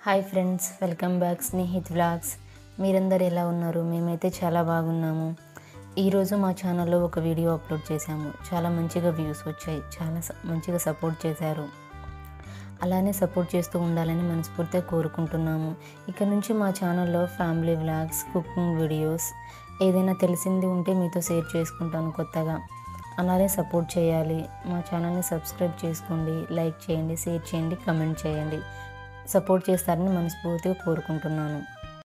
hi friends welcome back Snehith vlogs మీరందరు ఎలా ఉన్నారు మేమైతే చాలా బాగున్నాము ఈరోజు మా ఛానల్లో ఒక వీడియో అప్లోడ్ చేశాము చాలా మంచిగా వ్యూస్ వచ్చాయి చాలా స- మంచిగా సపోర్ట్ చేశారు అలానే సపోర్ట్ చేస్తూ ఉండాలని మనస్ఫూర్తిగా కోరుకుంటున్నాము ఇక నుంచి మా ఛానల్లో ఫ్యామిలీ వ్లాగ్స్ కుకింగ్ వీడియోస్ ఏదైనా తెలిసింది ఉంటే మీతో షేర్ చేసుకుంటాను కొత్తగా అలానే సపోర్ట్ చేయాలి మా ఛానల్ని సబ్స్క్రైబ్ చేసుకోండి లైక్ చేయండి షేర్ చేయండి కమెంట్ చేయండి సపోర్ట్ చేస్తారని మనస్ఫూర్తిగా కోరుకుంటున్నాను